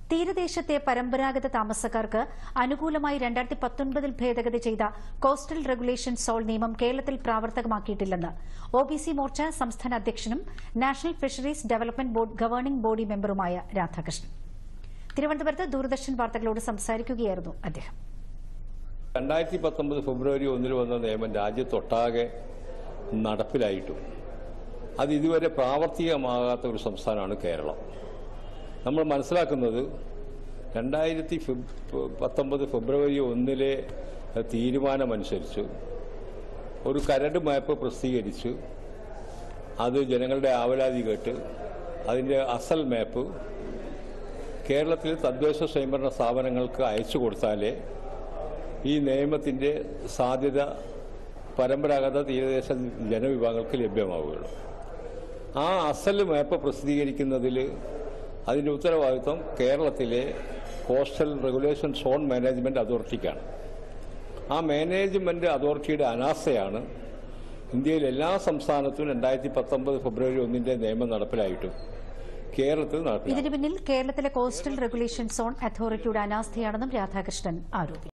തീരദേശത്തെ പരമ്പരാഗത താമസക്കാർക്ക് അനുകൂലമായി രണ്ടായിരത്തി പത്തൊൻപതിൽ ഭേദഗതി ചെയ്ത കോസ്റ്റൽ റെഗുലേഷൻ സോൾ നിയമം കേരളത്തിൽ പ്രാവർത്തികമാക്കിയിട്ടില്ലെന്ന് ഒ ബി സി മോർച്ച സംസ്ഥാന അധ്യക്ഷനും national fisheries development board governing body മെമ്പറുമായ രാധാകൃഷ്ണൻ തിരുവനന്തപുരത്ത് ദൂരദർശൻ വാർത്തകളോട് സംസാരിക്കുകയായിരുന്നു അദ്ദേഹം രണ്ടായിരത്തി പത്തൊമ്പത് ഫെബ്രുവരി ഒന്നിൽ വന്ന നിയമം രാജ്യത്തൊട്ടാകെ നടപ്പിലായിട്ടും അത് ഇതുവരെ പ്രാവർത്തികമാകാത്ത ഒരു സംസ്ഥാനമാണ് കേരളം നമ്മൾ മനസ്സിലാക്കുന്നത് രണ്ടായിരത്തി ഫെബ് പത്തൊമ്പത് ഫെബ്രുവരി ഒന്നിലെ തീരുമാനമനുസരിച്ച് ഒരു കരട് മാപ്പ് പ്രസിദ്ധീകരിച്ച് അത് ജനങ്ങളുടെ ആവലാതി കേട്ട് അതിൻ്റെ അസൽ മാപ്പ് കേരളത്തിൽ തദ്ദേശ സ്വയംഭരണ സ്ഥാപനങ്ങൾക്ക് അയച്ചു കൊടുത്താലേ ഈ നിയമത്തിൻ്റെ സാധ്യത പരമ്പരാഗത തീരദേശ ജനവിഭാഗങ്ങൾക്ക് ലഭ്യമാവുകയുള്ളൂ ആ അസൽ മാപ്പ് പ്രസിദ്ധീകരിക്കുന്നതിൽ അതിൻ്റെ ഉത്തരവാദിത്വം കേരളത്തിലെ കോസ്റ്റൽ റെഗുലേഷൻ സോൺ മാനേജ്മെൻറ്റ് അതോറിറ്റിക്കാണ് ആ മാനേജ്മെൻറ്റ് അതോറിറ്റിയുടെ അനാസ്ഥയാണ് ഇന്ത്യയിൽ എല്ലാ സംസ്ഥാനത്തും രണ്ടായിരത്തി പത്തൊമ്പത് ഫെബ്രുവരി ഒന്നിൻ്റെ നിയമം നടപ്പിലായിട്ടും കേരളത്തിൽ നടപ്പിലാക്കി ഇതിനു പിന്നിൽ കേരളത്തിലെ കോസ്റ്റൽ റെഗുലേഷൻ സോൺ അതോറിറ്റിയുടെ അനാസ്ഥയാണെന്നും രാധാകൃഷ്ണൻ ആരോപിച്ചു